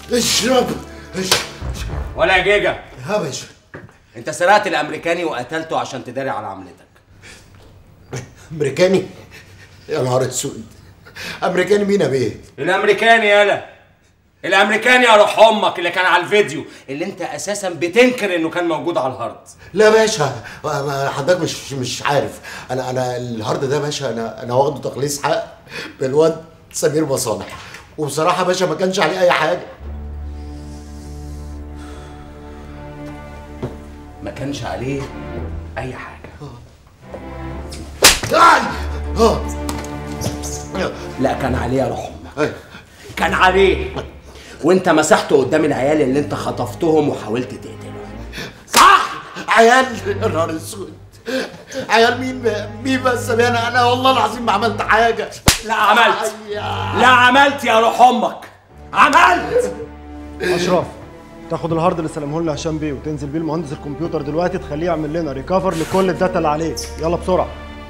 اشرب اشرب ولا يا جيجا يا باشا انت سرقت الامريكاني وقتلته عشان تداري على عملتك امريكاني يا نهار اسود امريكاني مين يا بيه الامريكاني يالا الامريكاني يا روح امك اللي كان على الفيديو اللي انت اساسا بتنكر انه كان موجود على الهارد لا يا باشا أنا- حضرتك مش مش عارف انا انا الهارد ده يا باشا انا انا واخده تخليص حق بالواد سمير مصالح وبصراحه يا باشا ما كانش عليه اي حاجه ما كانش عليه اي حاجه آي! اه لا كان عليه يا روح امك أي. كان عليه وانت مسحته قدام العيال اللي انت خطفتهم وحاولت تقتلهم صح عيال يا نهار اسود عيال مين مين بس يا بيه؟ انا انا والله العظيم ما عملت حاجه لا عملت أي- لا عملت يا روح امك عملت اشرف تاخد الهارد اللي سلمه لنا هشام بيه وتنزل بيه المهندس الكمبيوتر دلوقتي تخليه يعمل لنا ريكفر لكل الداتا اللي عليه يلا بسرعه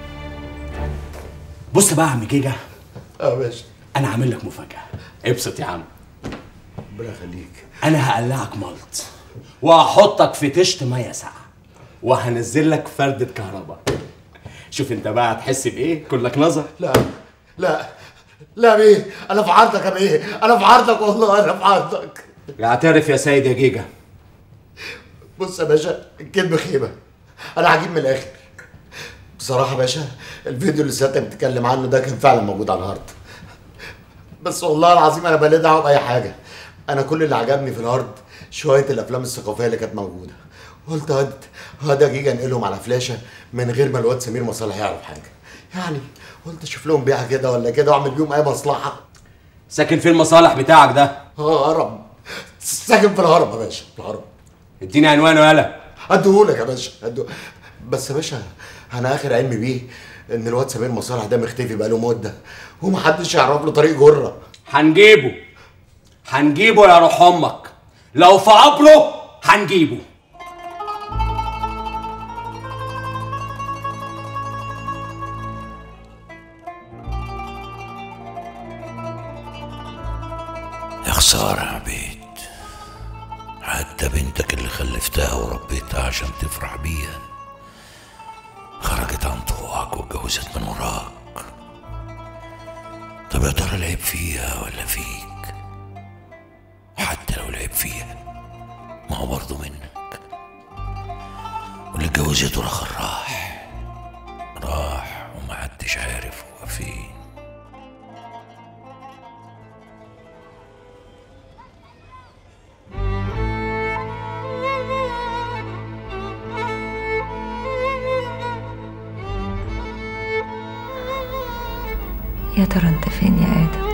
بص بقى يا عم جيجا اه يا باشا انا عامل لك مفاجاه ابسط يا عم ربنا يخليك انا هقلعك ملط وهحطك في طشت ميه ساقعه وهنزل لك فردة كهرباء شوف انت بقى هتحس بايه كلك نظر لا لا لا يا بيه انا في عرضك يا بيه انا في عرضك والله انا في عرضك اعترف يا سيد يا جيجا بص يا باشا الكذب خيبه انا هجيب من الاخر بصراحه يا باشا الفيديو اللي سيادتك بتتكلم عنه ده كان فعلا موجود على الهارد بس والله العظيم انا بلا دعوه باي حاجه انا كل اللي عجبني في الهارد شويه الافلام الثقافيه اللي كانت موجوده قلت هاد هاد اجي انقلهم على فلاشه من غير ما الواد سمير مصالح يعرف حاجه يعني قلت اشوف لهم بيعه كده ولا كده واعمل بيهم اي مصلحه ساكن فين المصالح بتاعك ده اه هرم ساكن في الهرم يا باشا في الهرم اديني عنوانه يالا هديهولك يا باشا هديه بس يا باشا انا اخر علمي بيه ان الواد سمير مصالح ده مختفي بقاله مده ومحدش يعرف له طريق جره هنجيبه هنجيبه يا روح امك لو في قبره هنجيبه يا خسارة يا عبيد حتى بنتك اللي خلفتها وربيتها عشان تفرح بيها خرجت عن طوعك واتجوزت من وراك طب يا ترى العيب فيها ولا فيك حتى لو العيب فيها ما هو برضه منك واللي اتجوزته الاخر راح راح ومحدش عارف هو فين يا ترى انت فين يا ادم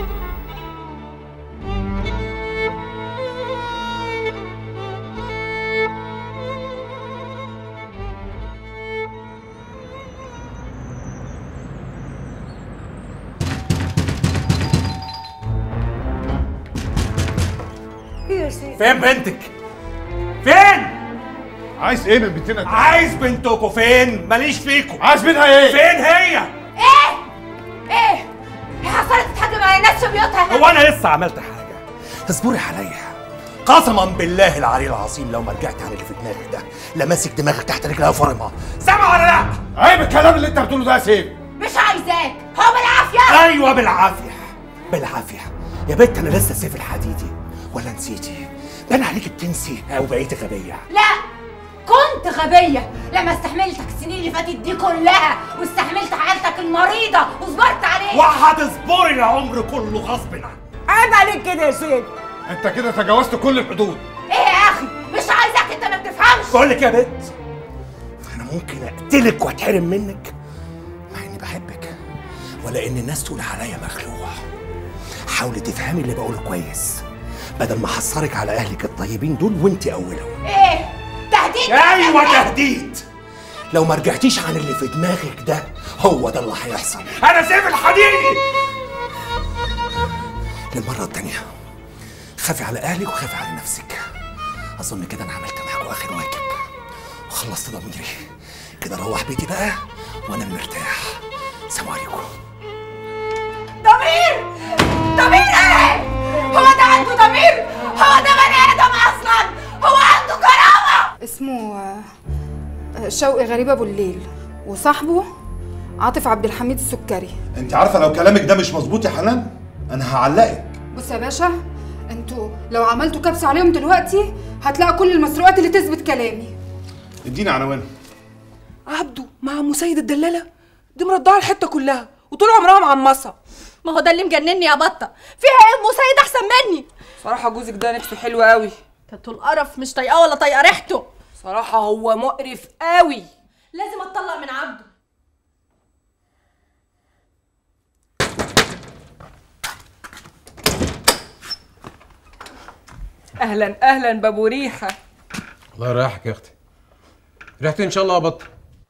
فين بنتك فين عايز ايه من بنتنا دي؟ عايز بنتكم فين ماليش فيكم عايز منها ايه؟ فين هي ايه ايه هي حصلت تتحكم على الناس في بيوتها هو انا لسه عملت حاجه اصبري عليا قسما بالله العلي العظيم لو ما رجعت عن اللي في دماغك ده لماسك دماغك تحت رجلها وفرمها سامع ولا لا عيب الكلام اللي انت بتقوله ده يا سيف مش عايزاك هو بالعافيه ايوه بالعافيه بالعافيه يا بنت انا لسه سيف الحديدي ولا نسيتي بان عليك بتنسي او بقيتي غبيه لا كنت غبية لما استحملتك السنين اللي فاتت دي كلها واستحملت حالتك المريضة وصبرت عليك وهتصبري العمر كله غصب عنك عيب عليك كده يا سيد انت كده تجاوزت كل الحدود ايه يا اخي مش عايزك انت ما بتفهمش بقول لك يا بنت انا ممكن اقتلك واتحرم منك مع اني بحبك ولا ان الناس تقول عليا مخلوع حاولي تفهمي اللي بقوله كويس بدل ما احصرك على اهلك الطيبين دول وانت اولهم ايه تهديد ايوه تهديد لو ما رجعتيش عن اللي في دماغك ده هو ده اللي هيحصل انا سيف الحديدي للمره التانيه خافي على اهلك وخافي على نفسك اظن كده انا عملت معاكوا اخر واجب وخلصت ضميري كده اروح بيتي بقى وانا مرتاح سلام عليكم ضمير ضمير ايه هو ده عنده ضمير هو ده بني ادم اصلا هو عنده كرامه اسمه آه، آه، شوقي غريب ابو الليل وصاحبه عاطف عبد الحميد السكري انت عارفه لو كلامك ده مش مظبوط يا حنان انا هعلقك بص يا باشا انتوا لو عملتوا كبس عليهم دلوقتي هتلاقوا كل المسروقات اللي تثبت كلامي اديني عناوين عبده مع ام سيد الدلاله دي مرضعه الحته كلها وطول عمرها معمصه ما هو ده اللي مجنني يا بطه فيها ايه ام سيد احسن مني صراحه جوزك ده نفسه حلو قوي كانت القرف مش طايقاه ولا طايقه ريحته صراحه هو مقرف قوي لازم اتطلق من عبده اهلا اهلا بابو ريحه الله يريحك يا اختي ريحتي ان شاء الله بط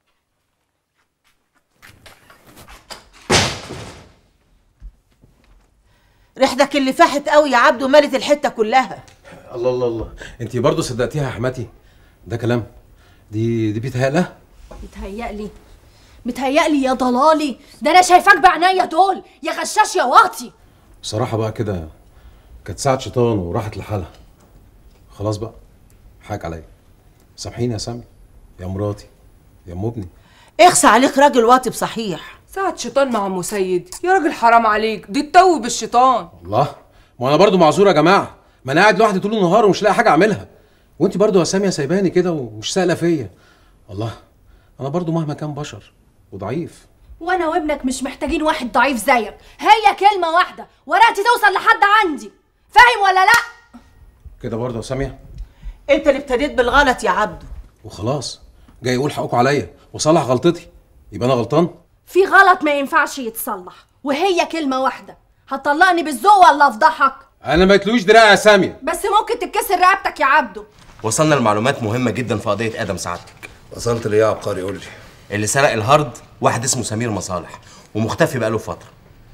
ريحتك اللي فاحت قوي يا عبده مالت الحته كلها الله الله الله انت برضه صدقتيها يا حماتي ده كلام دي دي بيتهيألها متهيألي متهيألي يا ضلالي ده انا شايفاك بعناية دول يا غشاش يا واطي بصراحة بقى كده كانت ساعة شيطان وراحت لحالها خلاص بقى حاج عليا سامحيني يا سامي يا مراتي يا ام ابني اخسى عليك راجل واطي بصحيح ساعة شيطان مع ام سيد يا راجل حرام عليك دي تتوب الشيطان الله ما انا برضه معذور يا جماعة ما انا قاعد لوحدي طول النهار ومش لاقي حاجة اعملها وانت برضه يا سامية سايباني كده ومش سائلة فيا الله انا برضه مهما كان بشر وضعيف وانا وابنك مش محتاجين واحد ضعيف زيك هي كلمة واحدة ورقتي توصل لحد عندي فاهم ولا لا كده برضه يا سامية انت اللي ابتديت بالغلط يا عبده وخلاص جاي يقول حقكم عليا وصلح غلطتي يبقى انا غلطان في غلط ما ينفعش يتصلح وهي كلمة واحدة هتطلقني بالذوق ولا افضحك انا ما يتلوش دراع يا سامية بس ممكن تتكسر رقبتك يا عبده وصلنا لمعلومات مهمة جدا في قضية آدم سعادتك وصلت ليه يا عبقري قول لي اللي سرق الهارد واحد اسمه سمير مصالح ومختفي بقاله فترة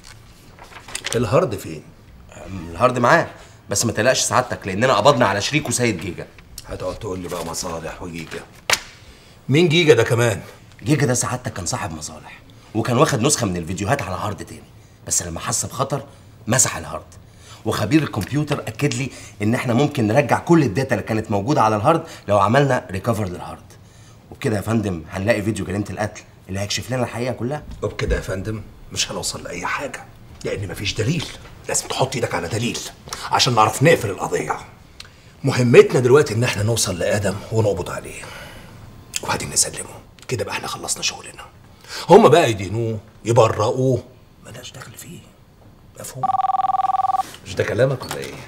الهارد فين؟ الهارد معاه بس ما تقلقش سعادتك لأننا قبضنا على شريكه سيد جيجا هتقعد تقول لي بقى مصالح وجيجا مين جيجا ده كمان؟ جيجا ده سعادتك كان صاحب مصالح وكان واخد نسخة من الفيديوهات على هارد تاني بس لما حس بخطر مسح الهارد وخبير الكمبيوتر اكد لي ان احنا ممكن نرجع كل الداتا اللي كانت موجوده على الهارد لو عملنا ريكفر للهارد وبكده يا فندم هنلاقي فيديو جريمه القتل اللي هيكشف لنا الحقيقه كلها وبكده يا فندم مش هنوصل لاي حاجه لان مفيش دليل لازم تحط ايدك على دليل عشان نعرف نقفل القضيه مهمتنا دلوقتي ان احنا نوصل لادم ونقبض عليه وبعدين نسلمه كده بقى احنا خلصنا شغلنا هما بقى يدينوه يبرئوه ملهاش دخل فيه مفهوم مش ده كلامك ولا ايه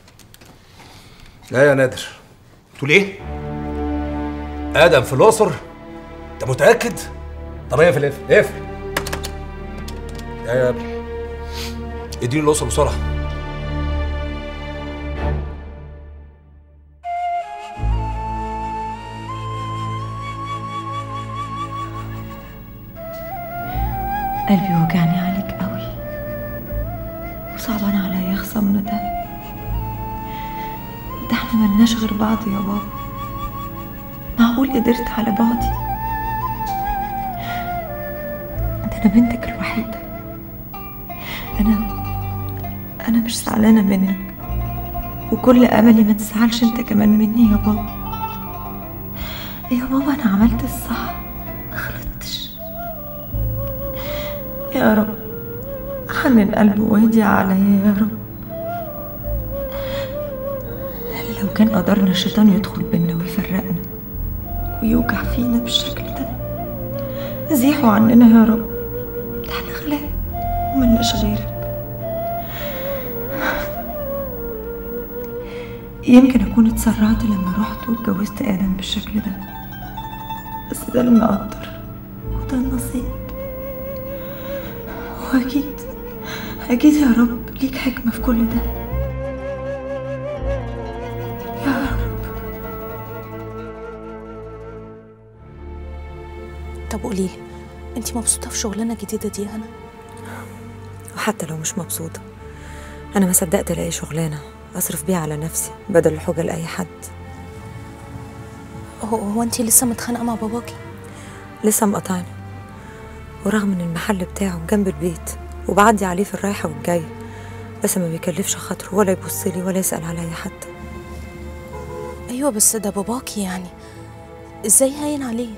لا يا نادر تقول ايه ادم في الاقصر انت متاكد طب اقفل اقفل اقفل يا يا ابني اديني الاقصر بسرعه قلبي وجعني عليك قوي وصعبان عليا خصمنا ده ده احنا ملناش غير بعض يا بابا معقول قدرت على بعضي ده انا بنتك الوحيدة انا انا مش زعلانة منك وكل املي ما تزعلش انت كمان مني يا بابا يا بابا انا عملت الصح ما غلطتش يا رب حنن قلبي واهدي عليا يا رب لو كان قدرنا الشيطان يدخل بينا ويفرقنا ويوجع فينا بالشكل ده زيحوا عننا يا رب ده احنا غلاب وملناش غيرك يمكن اكون اتسرعت لما رحت واتجوزت ادم بالشكل ده بس ده المقدر وده النصيب واكيد اكيد يا رب ليك حكمه في كل ده يا رب طب قولي لي انت مبسوطه في شغلانه جديده دي انا وحتى لو مش مبسوطه انا ما صدقت الاقي شغلانه اصرف بيها على نفسي بدل الحجه لاي حد هو, هو انت لسه متخانقه مع باباكي لسه مقطعني ورغم ان المحل بتاعه جنب البيت وبعدي عليه في الرايحه والجايه بس ما بيكلفش خاطره ولا يبص لي ولا يسال عليا حتى ايوه بس ده باباكي يعني ازاي هين عليه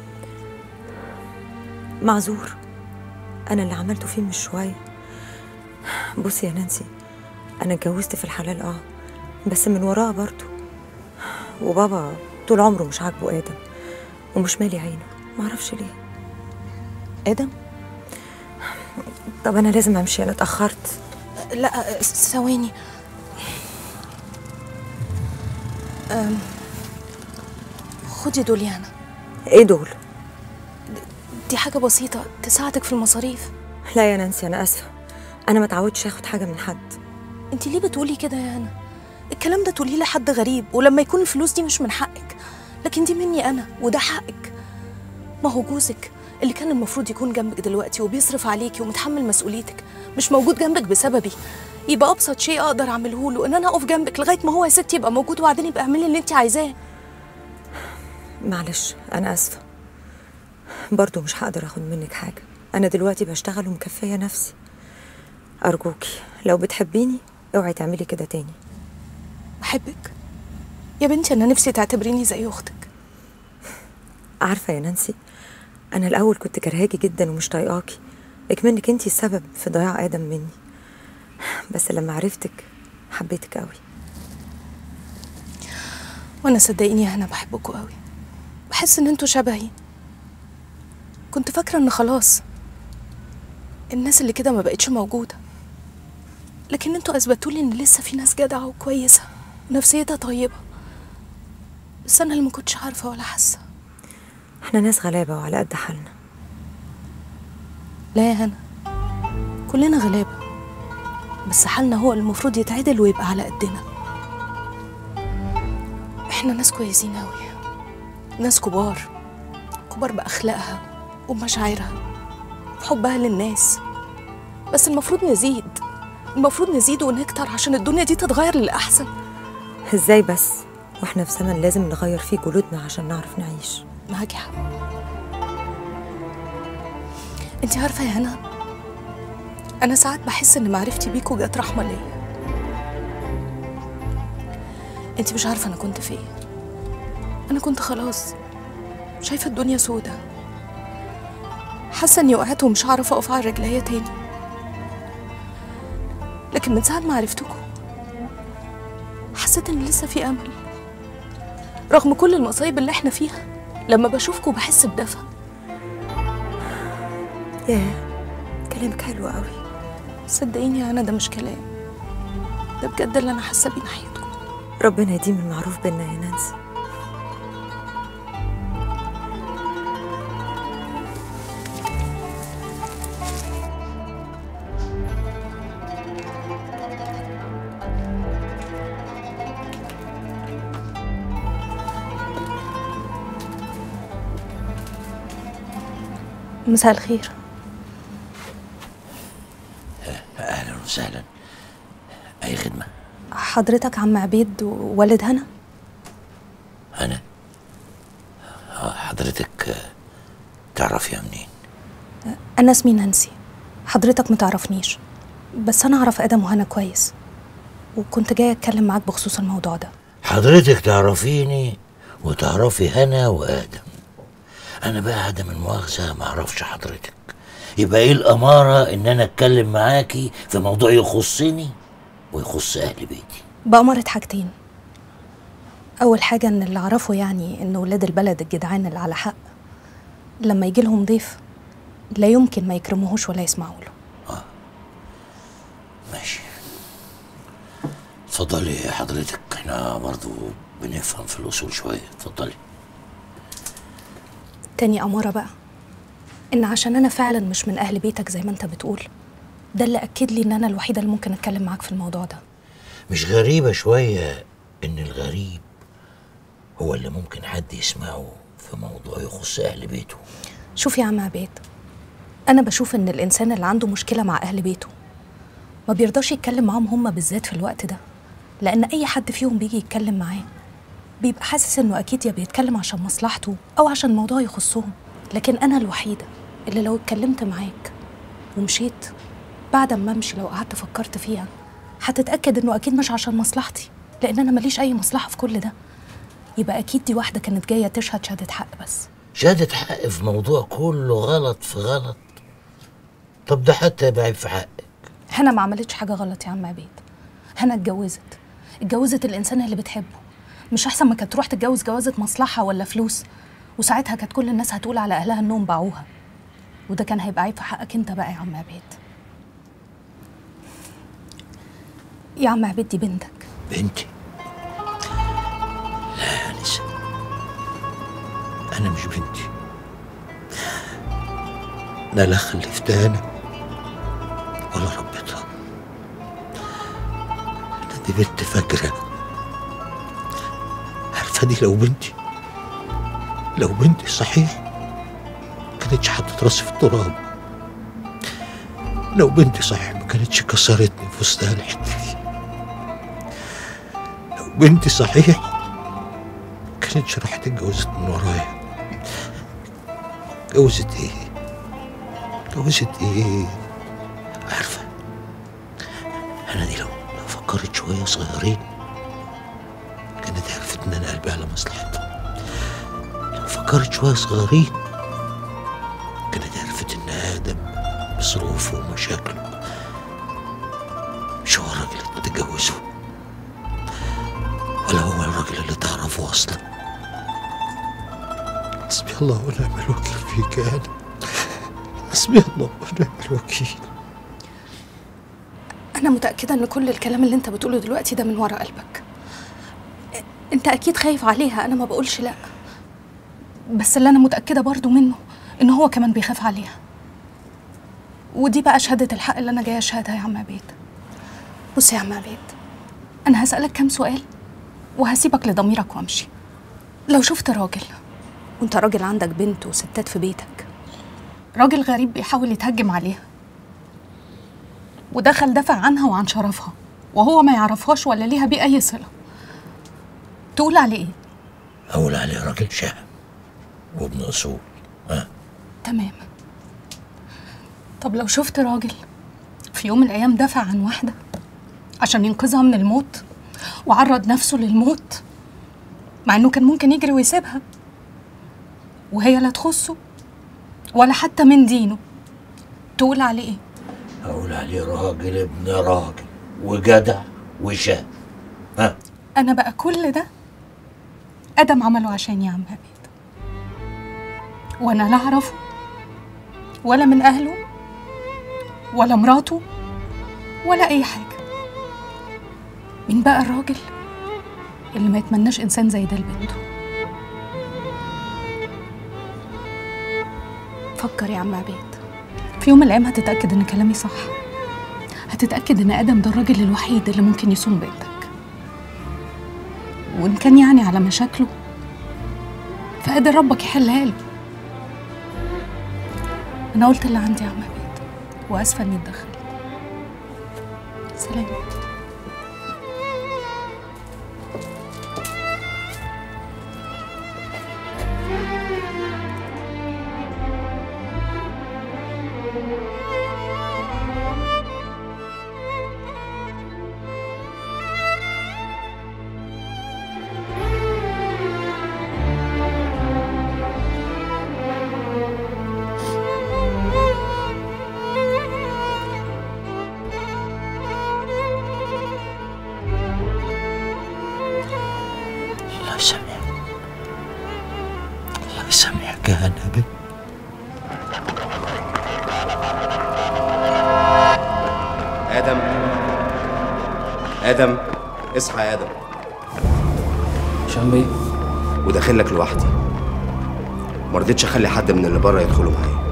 معذور انا اللي عملته فيه مش شويه بصي يا نانسي انا اتجوزت في الحلال اه بس من وراها برضه وبابا طول عمره مش عاجبه ادم ومش مالي عينه معرفش ليه ادم طب انا لازم امشي انا اتاخرت لا ثواني أم، خدي دول يا هنا ايه دول دي حاجة بسيطة تساعدك في المصاريف لا يا نانسي انا اسفه انا ما اتعودتش اخد حاجه من حد انت ليه بتقولي كده يا هنا الكلام ده تقوليه لحد غريب ولما يكون الفلوس دي مش من حقك لكن دي مني انا وده حقك ما هو جوزك اللي كان المفروض يكون جنبك دلوقتي وبيصرف عليكي ومتحمل مسؤوليتك مش موجود جنبك بسببي يبقى ابسط شيء اقدر اعمله له ان انا اقف جنبك لغايه ما هو يا ستي يبقى موجود وبعدين يبقى اعملي اللي انت عايزاه معلش انا اسفه برضو مش هقدر اخد منك حاجه انا دلوقتي بشتغل ومكفيه نفسي ارجوكي لو بتحبيني اوعي تعملي كده تاني بحبك يا بنتي انا نفسي تعتبريني زي اختك عارفه يا نانسي انا الاول كنت كرهاكي جدا ومش طايقاكي اكمنك انتي السبب في ضياع ادم مني بس لما عرفتك حبيتك قوي وانا صدقيني يا هنا بحبكوا قوي بحس ان انتوا شبهي كنت فاكره ان خلاص الناس اللي كده ما بقتش موجوده لكن انتوا اثبتوا لي ان لسه في ناس جدعه وكويسه ونفسيتها طيبه بس انا اللي ما كنتش عارفه ولا حاسه احنا ناس غلابه وعلى قد حالنا لا يا هنا كلنا غلابه بس حالنا هو اللي المفروض يتعدل ويبقى على قدنا احنا ناس كويسين اوي ناس كبار كبار باخلاقها وبمشاعرها بحبها للناس بس المفروض نزيد المفروض نزيد ونكتر عشان الدنيا دي تتغير للأحسن ازاي بس واحنا في زمن لازم نغير فيه جلودنا عشان نعرف نعيش معاكي حق انت عارفة يا هنا أنا ساعات بحس إن معرفتي بيكوا جت رحمة ليا انت مش عارفة أنا كنت فين أنا كنت خلاص شايفة الدنيا سودة حاسة إني وقعت ومش هعرف أقف على رجليا تاني لكن من ساعة ما عرفتكم حسيت إن لسه في أمل رغم كل المصايب اللي احنا فيها لما بشوفكوا بحس بدفى ياه كلامك حلو قوي صدقيني يا أنا ده مش كلام ده بجد اللي أنا حاسة بيه ناحيتكم ربنا يديم المعروف بينا يا نانسي مساء الخير اهلا وسهلا اي خدمه حضرتك عم عبيد ووالد هنا انا آه، حضرتك آه، تعرفيها منين أنا اسمي نانسي حضرتك متعرفنيش بس أنا أعرف آدم وهنا كويس وكنت جاية أتكلم معاك بخصوص الموضوع ده حضرتك تعرفيني وتعرفي هنا وادم انا بقى عدم المؤاخذه ما اعرفش حضرتك يبقى ايه الاماره ان انا اتكلم معاكي في موضوع يخصني ويخص اهل بيتي بأمرة حاجتين أول حاجة إن اللي أعرفه يعني إن ولاد البلد الجدعان اللي على حق لما يجي لهم ضيف لا يمكن ما يكرموهوش ولا يسمعوا له ماشي اتفضلي يا حضرتك احنا برضو بنفهم في الاصول شويه اتفضلي تاني أمارة بقى إن عشان أنا فعلا مش من أهل بيتك زي ما أنت بتقول ده اللي أكد لي إن أنا الوحيدة اللي ممكن أتكلم معاك في الموضوع ده مش غريبه شويه ان الغريب هو اللي ممكن حد يسمعه في موضوع يخص اهل بيته شوف يا عم عبيد أنا بشوف إن الإنسان اللي عنده مشكلة مع أهل بيته ما بيرضاش يتكلم معاهم هما بالذات في الوقت ده لأن أي حد فيهم بيجي يتكلم معاه بيبقى حاسس إنه أكيد يا بيتكلم عشان مصلحته أو عشان موضوع يخصهم لكن أنا الوحيدة اللي لو اتكلمت معاك ومشيت بعد ما أمشي لو قعدت فكرت فيها هتتأكد إنه أكيد مش عشان مصلحتي لأن أنا ماليش أي مصلحة في كل ده يبقى اكيد دي واحده كانت جايه تشهد شهاده حق بس شهادة حق في موضوع كله غلط في غلط طب ده حتى يبقى عيب في حقك هنا ما عملتش حاجه غلط يا عم عبيد هنا اتجوزت اتجوزت الانسان اللي بتحبه مش احسن ما كانت تروح تتجوز جوازه مصلحه ولا فلوس وساعتها كانت كل الناس هتقول على اهلها انهم باعوها وده كان هيبقى عيب في حقك انت بقى يا عم عبيد يا عم عبيد دي بنتك بنتي لا يا نسا أنا مش بنتي أنا لا خلفتها أنا ولا ربيتها أنا دي بنت فجرة عارفة دي لو بنتي لو بنتي صحيح كانتش حطت راسي في التراب لو بنتي صحيح ما كانتش كسرتني في وسطها الحتة دي لو بنتي صحيح كانتش راحت اتجوزت من ورايا اتجوزت ايه اتجوزت ايه عارفة انا دي لو لو فكرت شوية صغيرين كانت عرفت ان انا قلبي على مصلحتها لو فكرت شوية صغيرين كانت عرفت ان ادم بظروفه ومشاكله مش هو الراجل اللي تتجوزه ولا هو الراجل اللي تعرفه اصلا حسبي الله ونعم الوكيل فيك يا انا حسبي الله ونعم الوكيل انا متاكده ان كل الكلام اللي انت بتقوله دلوقتي ده من ورا قلبك انت اكيد خايف عليها انا ما بقولش لا بس اللي انا متاكده برضو منه ان هو كمان بيخاف عليها ودي بقى شهاده الحق اللي انا جايه اشهدها يا عم عبيد بص يا عم عبيد انا هسالك كام سؤال وهسيبك لضميرك وامشي لو شفت راجل وانت راجل عندك بنت وستات في بيتك راجل غريب بيحاول يتهجم عليها ودخل دافع عنها وعن شرفها وهو ما يعرفهاش ولا ليها بيه اي صله تقول عليه ايه اقول عليه راجل شهم وابن اصول ها تمام طب لو شفت راجل في يوم من الايام دافع عن واحده عشان ينقذها من الموت وعرض نفسه للموت مع انه كان ممكن يجري ويسيبها وهي لا تخصه ولا حتى من دينه تقول عليه ايه اقول عليه راجل ابن راجل وجدع وشهم ها انا بقى كل ده ادم عمله عشان يا عم عبيد وانا لا اعرفه ولا من اهله ولا مراته ولا اي حاجه مين بقى الراجل اللي ما يتمناش انسان زي ده لبنته فكر يا عم عبيد في يوم من الايام هتتاكد ان كلامي صح هتتاكد ان ادم ده الراجل الوحيد اللي ممكن يصون بنتك وان كان يعني على مشاكله فقادر ربك يحلها له انا قلت اللي عندي يا عم عبيد واسفه اني اتدخلت سلام الله يسامحك الله يسامحك يا نبي ادم ادم اصحى يا ادم هشام بيه وداخل لك لوحدي ما رضيتش اخلي حد من اللي بره يدخلوا معايا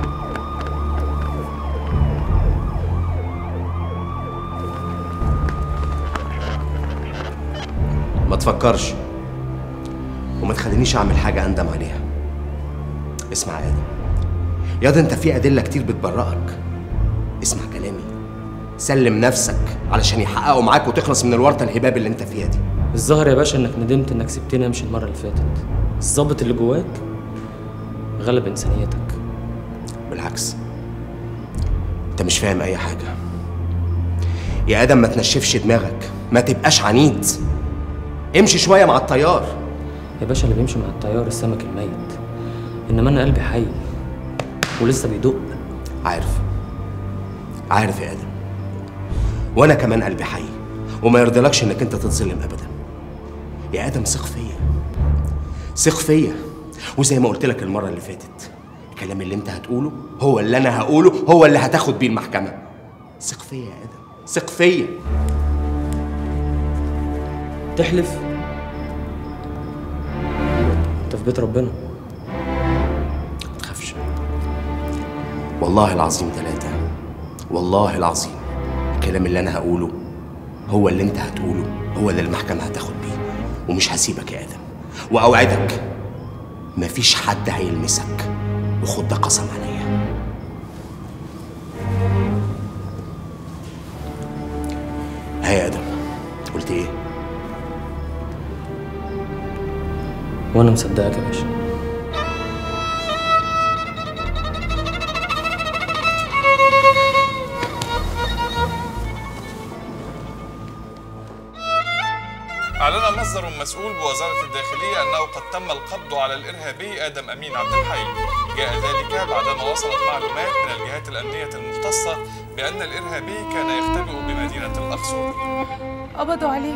ما تفكرش وما تخلينيش اعمل حاجه اندم عليها اسمع يا ادم ياض انت في ادله كتير بتبرئك اسمع كلامي سلم نفسك علشان يحققوا معاك وتخلص من الورطه الهباب اللي انت فيها دي الظاهر يا باشا انك ندمت انك سبتني امشي المره اللي فاتت الظابط اللي جواك غلب انسانيتك بالعكس انت مش فاهم اي حاجه يا ادم ما تنشفش دماغك ما تبقاش عنيد امشي شويه مع التيار يا باشا اللي بيمشي مع التيار السمك الميت انما انا قلبي حي ولسه بيدق عارف عارف يا ادم وانا كمان قلبي حي وما يرضيلكش انك انت تتظلم ابدا يا ادم ثق فيا ثق فيا وزي ما قلت لك المره اللي فاتت الكلام اللي انت هتقوله هو اللي انا هقوله هو اللي هتاخد بيه المحكمه ثق فيا يا ادم ثق فيا تحلف انت في بيت ربنا ما تخافش والله العظيم ثلاثة والله العظيم الكلام اللي أنا هقوله هو اللي أنت هتقوله هو اللي المحكمة هتاخد بيه ومش هسيبك يا آدم وأوعدك مفيش حد هيلمسك وخد ده قسم عليا ها يا آدم قلت إيه؟ وانا مصدقك يا باشا أعلن مصدر مسؤول بوزارة الداخلية أنه قد تم القبض على الإرهابي آدم أمين عبد الحي جاء ذلك بعدما وصلت معلومات من الجهات الأمنية المختصة بأن الإرهابي كان يختبئ بمدينة الأقصر قبضوا عليه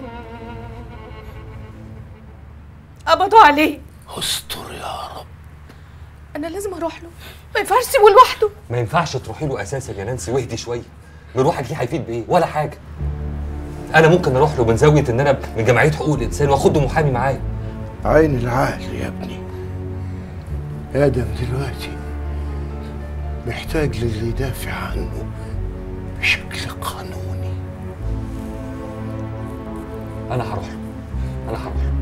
قبضوا عليه استر يا رب انا لازم اروح له ما ينفعش اسيبه لوحده ما ينفعش تروحي له اساسا يا نانسي واهدي شويه مروحك ليه هيفيد بايه ولا حاجه انا ممكن اروح له من زاويه ان انا من جمعيه حقوق الانسان واخده محامي معايا عين العقل يا ابني آدم دلوقتي محتاج للي يدافع عنه بشكل قانوني انا هروح له انا هروح له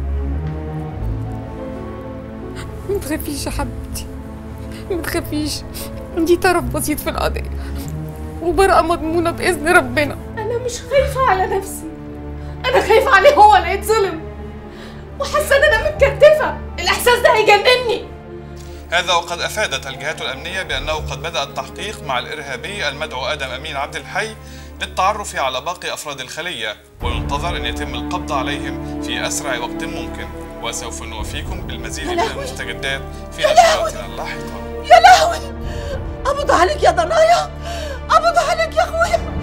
ما تخافيش يا حبيبتي ما تخافيش دي طرف بسيط في القضية وبراءة مضمونة بإذن ربنا انا مش خايفه على نفسي انا خايفه عليه هو اللي يتظلم وحاسه ان انا متكتفه الاحساس ده هيجنني هذا وقد أفادت الجهات الأمنية بأنه قد بدأ التحقيق مع الإرهابي المدعو آدم أمين عبد الحي للتعرف على باقي أفراد الخلية وينتظر أن يتم القبض عليهم في أسرع وقت ممكن وسوف نوفيكم بالمزيد من المستجدات في نشراتنا اللاحقة يا لهوي قبضوا عليك يا ضنايا قبضوا عليك يا اخويا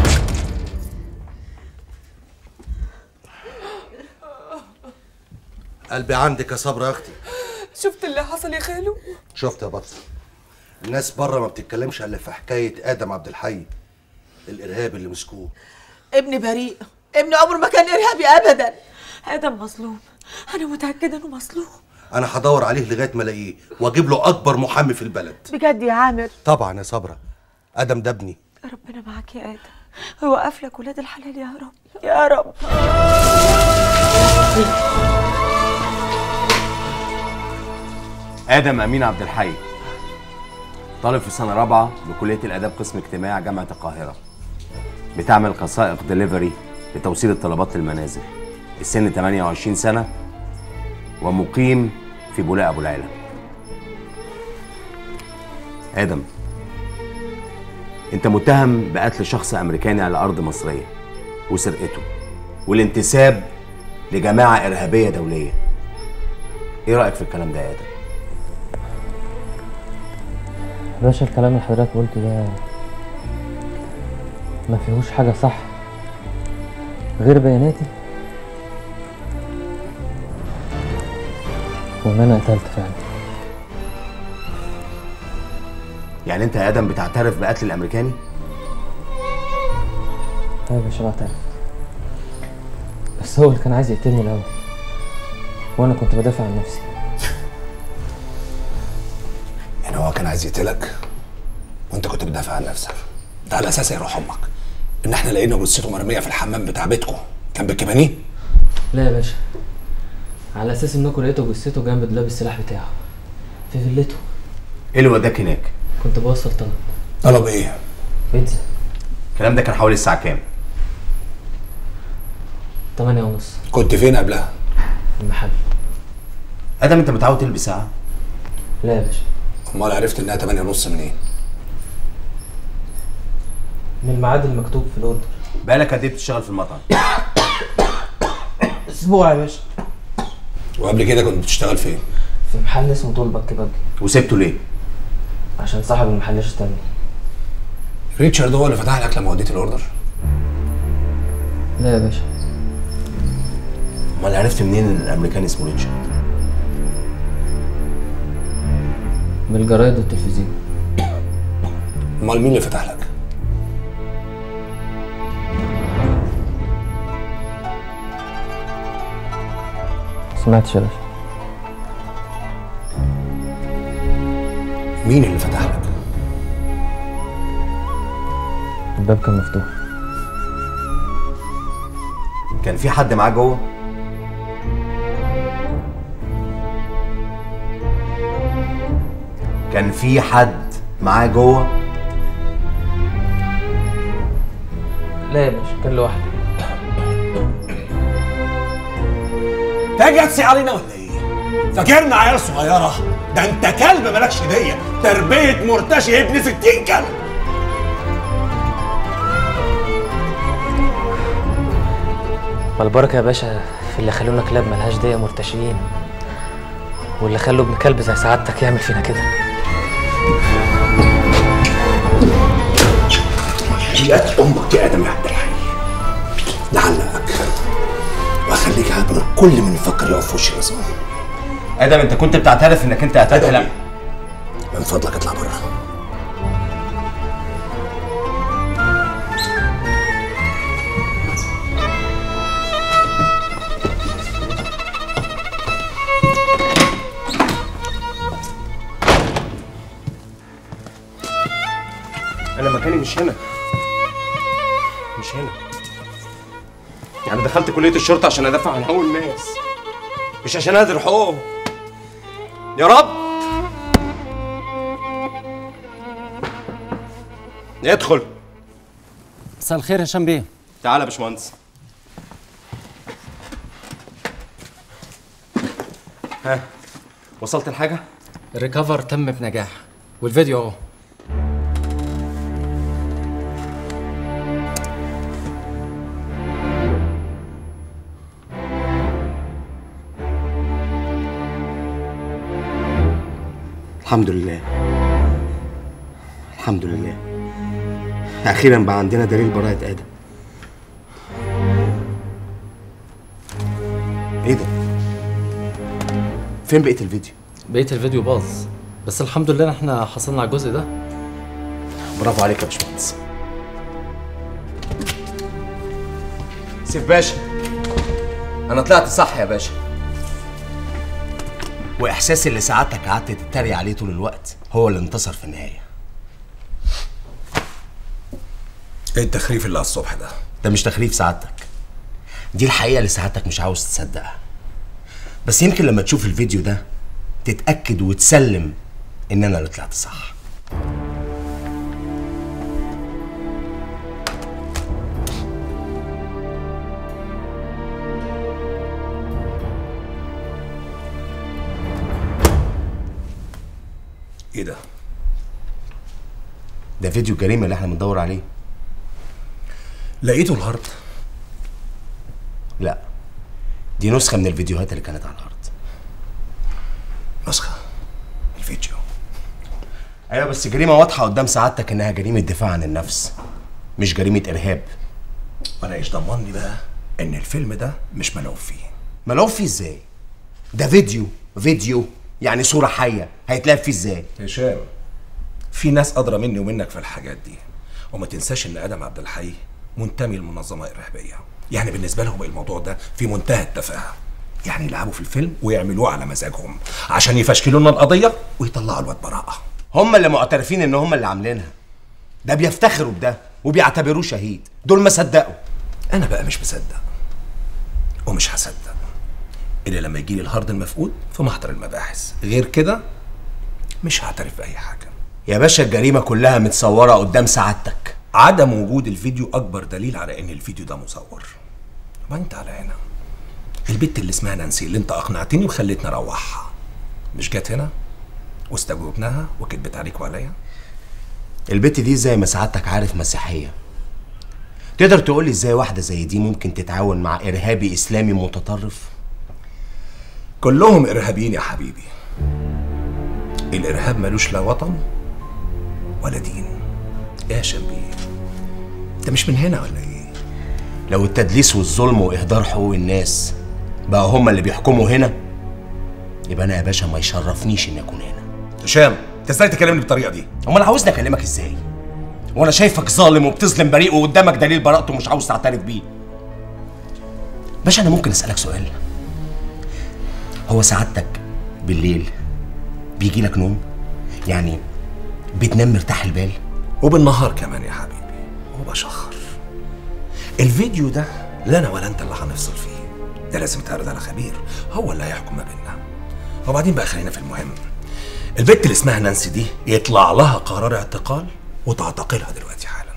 قلبي عندك يا صبرا يا اختي شفت اللي حصل يا خالو شفت يا بطل الناس بره ما بتتكلمش الا في حكايه ادم عبد الحي الارهابي اللي مسكوه ابني بريء ابني عمره ما كان ارهابي ابدا ادم مظلوم انا متاكده انه مظلوم انا هدور عليه لغايه ما الاقيه واجيب له اكبر محامي في البلد بجد يا عامر طبعا يا صبرا ادم ده ابني ربنا معاك يا ادم وقف لك ولاد الحلال يا رب يا رب آدم أمين عبد الحي طالب في سنة رابعة بكلية الآداب قسم اجتماع جامعة القاهرة بتعمل قصائق دليفري لتوصيل الطلبات للمنازل السن 28 سنة ومقيم في بولاق أبو العلا آدم أنت متهم بقتل شخص أمريكاني على أرض مصرية وسرقته والانتساب لجماعة إرهابية دولية إيه رأيك في الكلام ده يا آدم؟ باشا الكلام اللي حضرتك قلته ده ما فيهوش حاجة صح غير بياناتي وان انا قتلت فعلا يعني أنت يا آدم بتعترف بقتل الأمريكاني؟ ايوه يا باشا بعترف بس هو اللي كان عايز يقتلني الاول وانا كنت بدافع عن نفسي يعني هو كان عايز يقتلك وانت كنت بتدافع عن نفسك ده على اساس يا روح امك ان احنا لقينا جثته مرميه في الحمام بتاع بيتكم كان بالكبانيه لا يا باشا على اساس انكم لقيتوا جثته جنب دولاب السلاح بتاعه في فيلته إيه اللي وداك هناك؟ كنت بوصل طلب طلب ايه؟ بيتزا الكلام ده كان حوالي الساعة كام؟ تمانية ونص كنت فين قبلها؟ المحل آدم أنت متعود تلبس ساعة؟ لا يا باشا امال عرفت انها 8 ونص منين؟ من الميعاد المكتوب في الاوردر بقالك قد إيه بتشتغل في المطعم؟ اسبوع يا باشا وقبل كده كنت بتشتغل فين؟ في محل اسمه طلبك كبابجي وسبته ليه؟ عشان صاحب المحل اشتمني ريتشارد هو اللي فتح لك لما وديت الاوردر لا يا باشا امال عرفت منين ان الامريكان اسمه ريتشارد؟ من الجرايد والتلفزيون امال مين اللي فتح لك؟ سمعتش يا باشا مين اللي فتح لك؟ الباب كان مفتوح كان في حد معاه جوه؟ كان في حد معاه جوه؟ لا يا باشا كان لوحده تاجي هتسي علينا ولا ايه؟ فاكرنا عيال صغيرة؟ ده انت كلب مالكش دية تربية مرتشي ابن ستين كلب والبركة يا باشا في اللي خلونا كلاب ملهاش دية مرتشيين واللي خلوا ابن كلب زي سعادتك يعمل فينا كده حياة امك يا ادم يا عبد الحي لعلك واخليك عبر كل من يفكر يقف في وش النظام ادم انت كنت بتعترف انك انت قتلت ادم لا من فضلك اطلع بره انا مكاني مش هنا مش هنا يعني دخلت كلية الشرطة عشان ادافع عن حقوق الناس مش عشان اهدر حقوقهم يا رب ادخل مساء الخير يا هشام بيه تعالى يا باشمهندس ها وصلت الحاجة؟ الريكفر تم بنجاح والفيديو اهو الحمد لله الحمد لله اخيرا بقى عندنا دليل براءة ادم ايه ده فين بقية الفيديو بقية الفيديو باظ بس الحمد لله إن احنا حصلنا على الجزء ده برافو عليك يا باشمهندس سيف باشا انا طلعت صح يا باشا واحساسي اللي سعادتك قعدت تتريق عليه طول الوقت هو اللي انتصر في النهايه ايه التخريف اللي على الصبح ده؟ ده مش تخريف سعادتك دي الحقيقه اللي سعادتك مش عاوز تصدقها بس يمكن لما تشوف الفيديو ده تتاكد وتسلم ان انا اللي طلعت صح ايه ده؟ ده فيديو الجريمه اللي احنا بندور عليه لقيته الهارد لا دي نسخه من الفيديوهات اللي كانت على الارض نسخه الفيديو ايوه بس جريمه واضحه قدام سعادتك انها جريمه دفاع عن النفس مش جريمه ارهاب وانا ايش ضمني بقى ان الفيلم ده مش ملعوب فيه ملعوب فيه ازاي ده فيديو فيديو يعني صوره حيه هيتلعب فيه ازاي هشام في ناس ادرى مني ومنك في الحاجات دي وما تنساش ان ادم عبد الحي منتمي لمنظمه ارهابيه يعني بالنسبه لهم الموضوع ده في منتهى التفاهه يعني يلعبوا في الفيلم ويعملوه على مزاجهم عشان يفشكلوا لنا القضيه ويطلعوا الواد براءه هم اللي معترفين ان هم اللي عاملينها ده بيفتخروا بده وبيعتبروه شهيد دول ما صدقوا انا بقى مش مصدق ومش هصدق الا لما يجي لي الهارد المفقود في محضر المباحث غير كده مش هعترف باي حاجه يا باشا الجريمه كلها متصوره قدام سعادتك عدم وجود الفيديو اكبر دليل على ان الفيديو ده مصور وانت على هنا البت اللي اسمها نانسي اللي انت اقنعتني وخليتني اروحها مش جت هنا واستجوبناها وكدبت عليك وعليا البت دي زي ما سعادتك عارف مسيحيه تقدر تقولي ازاي واحده زي دي ممكن تتعاون مع ارهابي اسلامي متطرف كلهم ارهابيين يا حبيبي الارهاب ملوش لا وطن ولا دين ايه يا شنبيه انت مش من هنا ولا ايه لو التدليس والظلم واهدار حقوق الناس بقى هما اللي بيحكموا هنا يبقى انا يا باشا ما يشرفنيش اني اكون هنا هشام انت ازاي تكلمني بالطريقه دي امال عاوزني اكلمك ازاي وانا شايفك ظالم وبتظلم بريء وقدامك دليل براءته ومش عاوز تعترف بيه باشا انا ممكن اسالك سؤال هو سعادتك بالليل بيجي لك نوم يعني بتنام مرتاح البال وبالنهار كمان يا حبيبي وبشخر الفيديو ده لا انا ولا انت اللي هنفصل فيه ده لازم يتعرض على خبير هو اللي هيحكم ما بيننا وبعدين بقى خلينا في المهم البت اللي اسمها نانسي دي يطلع لها قرار اعتقال وتعتقلها دلوقتي حالا